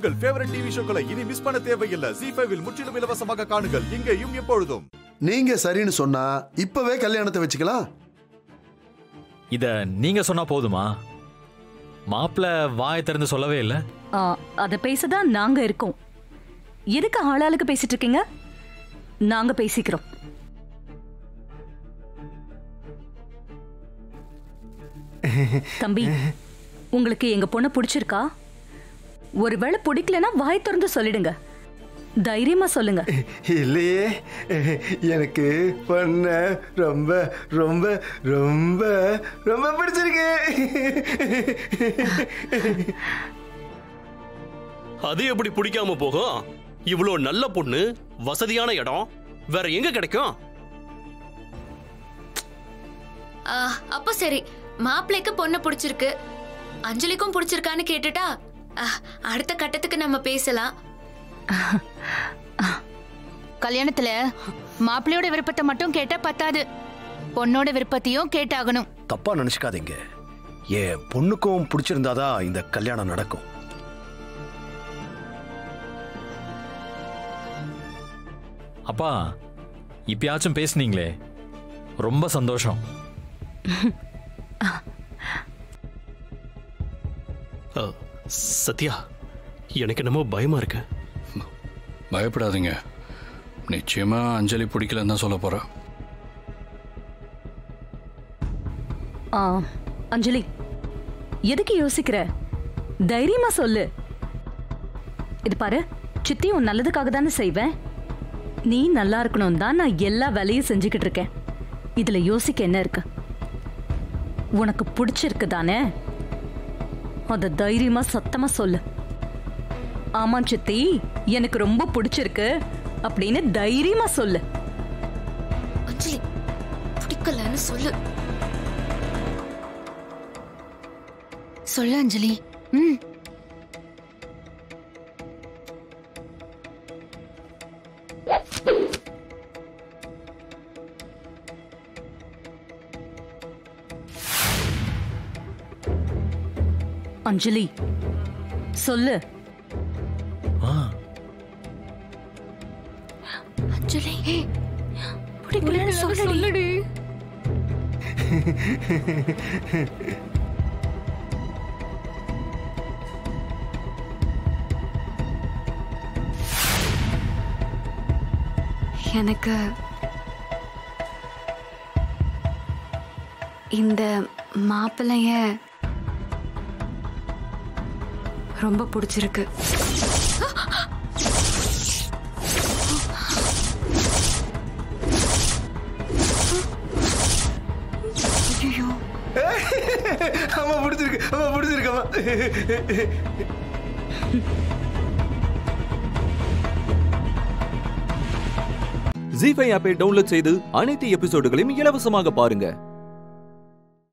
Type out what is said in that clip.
உங்கள் favourite TV ஷோக்களை இனி miss பண்ண தேவையில்லை ஜி ஃபைவில் முற்றிலும் இலவசமாக காணுங்கள் இங்கேயும் எப்பொழுதும் நீங்க சரின்னு சொன்னா இப்பவே கல்யாணத்தை வச்சுக்கலாம் இத நீங்க சொன்னா போதுமா மாப்பிள்ள வாயை திறந்து சொல்லவே இல்லை ஆ, அத பேசதான் நாங்க இருக்கோம் எதுக்கு ஆளாளுக்கு பேசிட்டு இருக்கீங்க நாங்க பேசிக்கிறோம் தம்பி உங்களுக்கு எங்க பொண்ணு பிடிச்சிருக்கா ஒருவேளை பிடிக்கலனா வாய் திறந்து சொல்லிடுங்க தைரியமா சொல்லுங்க இல்லையே எனக்கு பொண்ண ரொம்ப ரொம்ப ரொம்ப ரொம்ப பிடிச்சிருக்கு அது எப்படி பிடிக்காம போகும் இவ்வளோ நல்ல பொண்ணு வசதியான இடம் வேற எங்க கிடைக்கும் ஆ, அப்ப சரி மாப்பிள்ளைக்கு பொண்ணு பிடிச்சிருக்கு அஞ்சலிக்கும் பிடிச்சிருக்கான்னு கேட்டுட்டா ஆ, அடுத்த கட்டத்துக்கு நம்ம பேசலாம் கல்யாணத்துல மாப்பிள்ளையோட விருப்பத்தை மட்டும் கேட்டா பத்தாது பொண்ணோட விருப்பத்தையும் கேட்டாகணும் தப்பா நினைச்சுக்காதீங்க என் பொண்ணுக்கும் பிடிச்சிருந்தாதான் இந்த கல்யாணம் நடக்கும் அப்பா இப்பயாச்சும் பேசுனீங்களே ரொம்ப சந்தோஷம் ஆ, சத்யா எனக்கு என்னமோ பயமா இருக்கு பயப்படாதீங்க நிச்சயமா அஞ்சலி பிடிக்கலன்னு தான் சொல்ல போறேன் ஆ, அஞ்சலி எதுக்கு யோசிக்கிற தைரியமா சொல்லு இது பாரு சித்தி உன் நல்லதுக்காக தானே செய்வேன் நீ நல்லா இருக்கணும் தான் நான் எல்லா வேலையும் செஞ்சுக்கிட்டு இருக்கேன் இதுல யோசிக்க என்ன இருக்கு உனக்கு பிடிச்சிருக்கு தானே அத தைரியமா சத்தமா சொல்லு ஆமா சித்தி எனக்கு ரொம்ப பிடிச்சிருக்கு அப்படின்னு தைரியமா சொல்லு அஞ்சலி பிடிக்கலன்னு சொல்லு சொல்லு அஞ்சலி ம் அஞ்சலி சொல்லு அஞ்சலி பிடிக்கலன்னு சொல்லடி எனக்கு இந்த மாப்பிள்ளைய ரொம்ப பிடிச்சிருக்கு ஐயோ அம்மா பிடிச்சிருக்கு அம்மா பிடிச்சிருக்கு அம்மா ஜி ஃபைவ் ஆப்பை டவுன்லோட் செய்து அனைத்து எபிசோடுகளையும் இலவசமாக பாருங்க